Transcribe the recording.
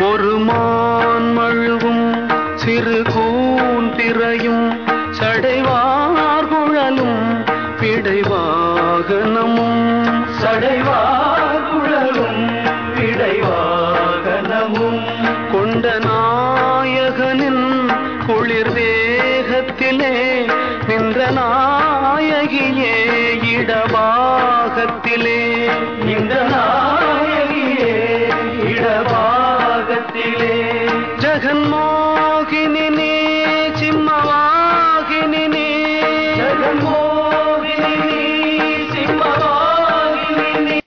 ஒரு மான் மழுவும் சிறு கூந்திரையும் சடைவார் குழலும் பிடைவாகனமும் சடைவார் குழலும் இடைவாகனமும் கொண்ட நாயகனின் குளிர் தேகத்திலே நின்ற நாயகியே இடபாகத்திலே இந்த நாயகியே இடபாகத்திலே ஜெகன்மோகினி நீ